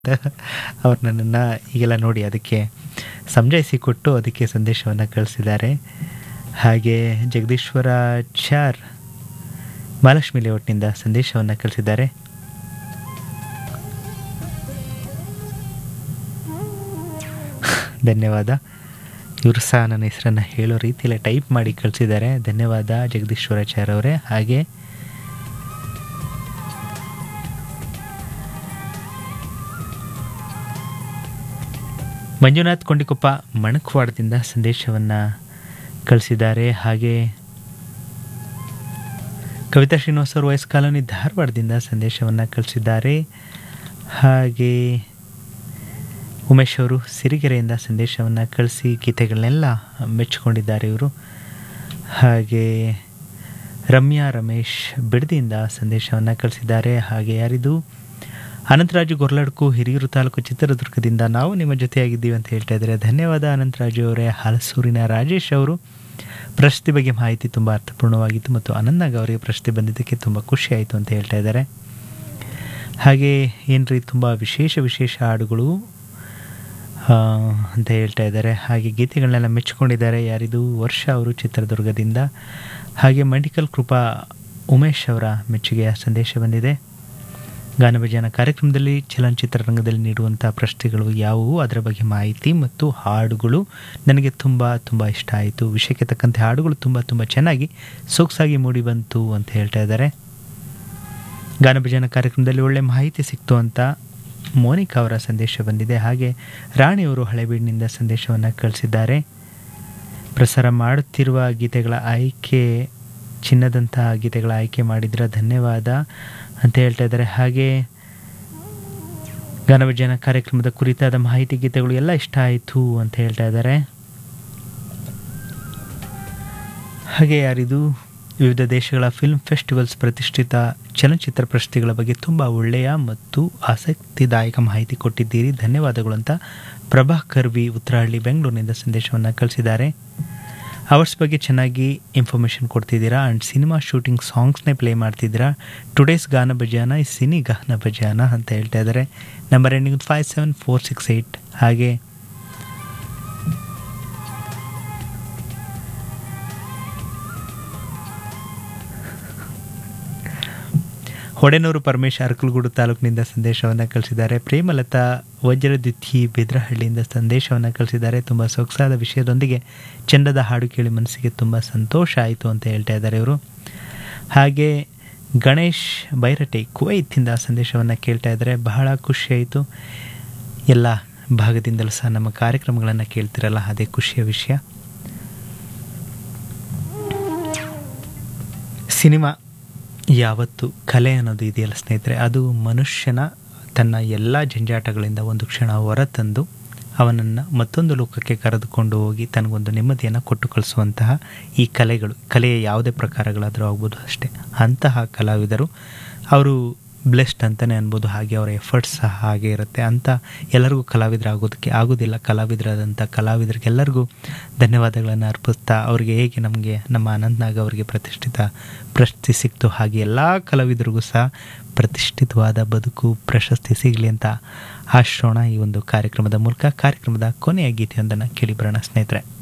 ಅವ್ರು ನನ್ನನ್ನು ಈಗೆಲ್ಲ ನೋಡಿ ಅದಕ್ಕೆ ಸಮಜಾಯಿಸಿ ಕೊಟ್ಟು ಅದಕ್ಕೆ ಸಂದೇಶವನ್ನು ಕಳಿಸಿದ್ದಾರೆ ಹಾಗೆ ಜಗದೀಶ್ವರ ಚಾರ್ ಮಹಾಲಕ್ಷ್ಮಿ ಲೇಔಟ್ನಿಂದ ಸಂದೇಶವನ್ನು ಕಳಿಸಿದ್ದಾರೆ ಧನ್ಯವಾದ ಇವರು ಸಹ ನನ್ನ ಹೆಸರನ್ನು ಹೇಳೋ ರೀತಿಯಲ್ಲಿ ಟೈಪ್ ಮಾಡಿ ಕಳಿಸಿದ್ದಾರೆ ಧನ್ಯವಾದ ಜಗದೀಶ್ವರಾಚಾರ್ಯ ಅವರೇ ಹಾಗೆ ಮಂಜುನಾಥ್ ಕೊಂಡಿಕೊಪ್ಪ ಮಣಕ್ವಾಡದಿಂದ ಸಂದೇಶವನ್ನು ಕಳಿಸಿದ್ದಾರೆ ಹಾಗೆ ಕವಿತಾ ಶ್ರೀನಿವಾಸ್ ಅವರು ವಯಸ್ ಕಾಲೋನಿ ಧಾರವಾಡದಿಂದ ಸಂದೇಶವನ್ನು ಕಳಿಸಿದ್ದಾರೆ ಹಾಗೆ ಉಮೇಶ್ ಅವರು ಸಿರಿಗೆರೆಯಿಂದ ಸಂದೇಶವನ್ನು ಕಳಿಸಿ ಗೀತೆಗಳನ್ನೆಲ್ಲ ಮೆಚ್ಚಿಕೊಂಡಿದ್ದಾರೆ ಇವರು ಹಾಗೆ ರಮ್ಯಾ ರಮೇಶ್ ಬಿಡದಿಯಿಂದ ಸಂದೇಶವನ್ನು ಕಳಿಸಿದ್ದಾರೆ ಹಾಗೆ ಯಾರಿದು ಅನಂತರಾಜು ಗೊರ್ಲಡ್ಕು ಹಿರಿಯೂರು ತಾಲೂಕು ಚಿತ್ರದುರ್ಗದಿಂದ ನಾವು ನಿಮ್ಮ ಜೊತೆಯಾಗಿದ್ದೀವಿ ಅಂತ ಹೇಳ್ತಾ ಇದ್ದಾರೆ ಧನ್ಯವಾದ ಅನಂತರಾಜು ಅವರೇ ಹಲಸೂರಿನ ರಾಜೇಶ್ ಅವರು ಪ್ರಶಸ್ತಿ ಬಗ್ಗೆ ಮಾಹಿತಿ ತುಂಬ ಅರ್ಥಪೂರ್ಣವಾಗಿತ್ತು ಮತ್ತು ಅನಂದಾಗ ಅವರಿಗೆ ಪ್ರಶಸ್ತಿ ಬಂದಿದ್ದಕ್ಕೆ ತುಂಬ ಖುಷಿ ಆಯಿತು ಅಂತ ಹೇಳ್ತಾ ಇದ್ದಾರೆ ಹಾಗೆ ಏನ್ರಿ ತುಂಬ ವಿಶೇಷ ವಿಶೇಷ ಹಾಡುಗಳು ಆ, ಅಂತ ಹೇಳ್ತಾ ಇದ್ದಾರೆ ಹಾಗೆ ಗೀತೆಗಳನ್ನೆಲ್ಲ ಮೆಚ್ಚಿಕೊಂಡಿದ್ದಾರೆ ಯಾರಿದು ವರ್ಷ ಅವರು ಚಿತ್ರದುರ್ಗದಿಂದ ಹಾಗೆ ಮೆಡಿಕಲ್ ಕೃಪಾ ಉಮೇಶ್ ಅವರ ಮೆಚ್ಚುಗೆಯ ಸಂದೇಶ ಬಂದಿದೆ ಗಾನಭಜನ ಕಾರ್ಯಕ್ರಮದಲ್ಲಿ ಚಲನಚಿತ್ರ ರಂಗದಲ್ಲಿ ನೀಡುವಂಥ ಪ್ರಶ್ನೆಗಳು ಯಾವುವು ಅದರ ಬಗ್ಗೆ ಮಾಹಿತಿ ಮತ್ತು ಹಾಡುಗಳು ನನಗೆ ತುಂಬ ತುಂಬ ಇಷ್ಟ ಆಯಿತು ವಿಷಯಕ್ಕೆ ತಕ್ಕಂತೆ ಹಾಡುಗಳು ತುಂಬ ತುಂಬ ಚೆನ್ನಾಗಿ ಸೊಗಸಾಗಿ ಮೂಡಿ ಬಂತು ಅಂತ ಹೇಳ್ತಾ ಇದ್ದಾರೆ ಗಾನಭಜನ ಕಾರ್ಯಕ್ರಮದಲ್ಲಿ ಒಳ್ಳೆ ಮಾಹಿತಿ ಸಿಕ್ತು ಅಂತ ಮೋನಿಕಾ ಅವರ ಸಂದೇಶ ಬಂದಿದೆ ಹಾಗೆ ರಾಣಿಯವರು ಹಳೆಬೀಡಿನಿಂದ ಸಂದೇಶವನ್ನು ಕಳಿಸಿದ್ದಾರೆ ಪ್ರಸಾರ ಮಾಡುತ್ತಿರುವ ಗೀತೆಗಳ ಆಯ್ಕೆ ಚಿನ್ನದಂತಹ ಗೀತೆಗಳ ಆಯ್ಕೆ ಮಾಡಿದ್ರ ಧನ್ಯವಾದ ಅಂತ ಹೇಳ್ತಾ ಇದ್ದಾರೆ ಹಾಗೆ ಗಾನಭಜನ ಕಾರ್ಯಕ್ರಮದ ಕುರಿತಾದ ಮಾಹಿತಿ ಗೀತೆಗಳು ಎಲ್ಲ ಇಷ್ಟ ಆಯಿತು ಅಂತ ಹೇಳ್ತಾ ಇದ್ದಾರೆ ಹಾಗೆ ಯಾರಿದು ವಿವಿಧ ದೇಶಗಳ ಫಿಲ್ಮ್ ಫೆಸ್ಟಿವಲ್ಸ್ ಪ್ರತಿಷ್ಠಿತ ಚಲನಚಿತ್ರ ಪ್ರಶಸ್ತಿಗಳ ಬಗ್ಗೆ ತುಂಬ ಒಳ್ಳೆಯ ಮತ್ತು ಆಸಕ್ತಿದಾಯಕ ಮಾಹಿತಿ ಕೊಟ್ಟಿದ್ದೀರಿ ಧನ್ಯವಾದಗಳು ಅಂತ ಪ್ರಭಾಕರ್ ವಿ ಉತ್ತರಹಳ್ಳಿ ಬೆಂಗಳೂರಿನಿಂದ ಸಂದೇಶವನ್ನು ಕಳಿಸಿದ್ದಾರೆ ಅವರ್ಸ್ ಬಗ್ಗೆ ಚೆನ್ನಾಗಿ ಇನ್ಫಾರ್ಮೇಷನ್ ಕೊಡ್ತಿದ್ದೀರಾ ಆ್ಯಂಡ್ ಸಿನಿಮಾ ಶೂಟಿಂಗ್ ಸಾಂಗ್ಸ್ನೇ ಪ್ಲೇ ಮಾಡ್ತಿದ್ದೀರಾ ಟುಡೇಸ್ ಗಾನ ಭಜಾನ ಈ ಸಿನಿ ಗಾನ ಭಜಾನ ಅಂತ ಹೇಳ್ತಾ ಇದ್ದಾರೆ number ending five seven four six eight ಹಾಗೆ ಹೊಡೆನೂರು ಪರಮೇಶ್ ಅರಕಲಗೂಡು ತಾಲೂಕಿನಿಂದ ಸಂದೇಶವನ್ನು ಕಳಿಸಿದ್ದಾರೆ ಪ್ರೇಮಲತಾ ವಜ್ರದ್ಯುತಿ ಬೆದ್ರಹಳ್ಳಿಯಿಂದ ಸಂದೇಶವನ್ನು ಕಳಿಸಿದ್ದಾರೆ ತುಂಬ ಸೊಗಸಾದ ವಿಷಯದೊಂದಿಗೆ ಚಂದದ ಹಾಡು ಕೇಳಿ ಮನಸ್ಸಿಗೆ ತುಂಬ ಸಂತೋಷ ಆಯಿತು ಅಂತ ಹೇಳ್ತಾ ಇದ್ದಾರೆ ಇವರು ಹಾಗೆ ಗಣೇಶ್ ಬೈರಟೆ ಕುವೈತಿಂದ ಸಂದೇಶವನ್ನು ಕೇಳ್ತಾ ಇದ್ದಾರೆ ಬಹಳ ಖುಷಿಯಾಯಿತು ಎಲ್ಲ ಭಾಗದಿಂದಲೂ ಸಹ ನಮ್ಮ ಕಾರ್ಯಕ್ರಮಗಳನ್ನು ಕೇಳ್ತಿರಲ್ಲ ಅದೇ ಖುಷಿಯ ವಿಷಯ ಸಿನಿಮಾ ಯಾವತ್ತು ಕಲೆ ಅನ್ನೋದು ಇದೆಯಲ್ಲ ಸ್ನೇಹಿತರೆ ಅದು ಮನುಷ್ಯನ ತನ್ನ ಎಲ್ಲ ಜಂಜಾಟಗಳಿಂದ ಒಂದು ಕ್ಷಣ ಹೊರತಂದು ಅವನನ್ನು ಮತ್ತೊಂದು ಲೋಕಕ್ಕೆ ಕರೆದುಕೊಂಡು ಹೋಗಿ ತನಗೊಂದು ನೆಮ್ಮದಿಯನ್ನು ಕೊಟ್ಟು ಕಳಿಸುವಂತಹ ಈ ಕಲೆಗಳು ಕಲೆಯ ಯಾವುದೇ ಪ್ರಕಾರಗಳಾದರೂ ಆಗ್ಬೋದು ಅಷ್ಟೇ ಅಂತಹ ಕಲಾವಿದರು ಅವರು ಬ್ಲೆಸ್ಡ್ ಅಂತಲೇ ಅನ್ಬೋದು ಹಾಗೆ ಅವರ ಎಫರ್ಟ್ಸ್ ಸಹ ಹಾಗೆ ಇರುತ್ತೆ ಅಂತ ಎಲ್ಲರಿಗೂ ಕಲಾವಿದರಾಗೋದಕ್ಕೆ ಆಗೋದಿಲ್ಲ ಕಲಾವಿದರಾದಂಥ ಕಲಾವಿದರಿಗೆಲ್ಲರಿಗೂ ಧನ್ಯವಾದಗಳನ್ನು ಅರ್ಪಿಸ್ತಾ ಅವರಿಗೆ ಹೇಗೆ ನಮಗೆ ನಮ್ಮ ಅನಂತನಾಗ್ ಅವರಿಗೆ ಪ್ರತಿಷ್ಠಿತ ಪ್ರಶಸ್ತಿ ಸಿಕ್ತು ಹಾಗೆ ಎಲ್ಲ ಕಲಾವಿದರಿಗೂ ಸಹ ಪ್ರತಿಷ್ಠಿತವಾದ ಬದುಕು ಪ್ರಶಸ್ತಿ ಸಿಗಲಿ ಅಂತ ಆಶೋಣ ಈ ಒಂದು ಕಾರ್ಯಕ್ರಮದ ಮೂಲಕ ಕಾರ್ಯಕ್ರಮದ ಕೊನೆಯ ಗೀತೆಯೊಂದನ್ನು ಕೇಳಿ ಬರೋಣ ಸ್ನೇಹಿತರೆ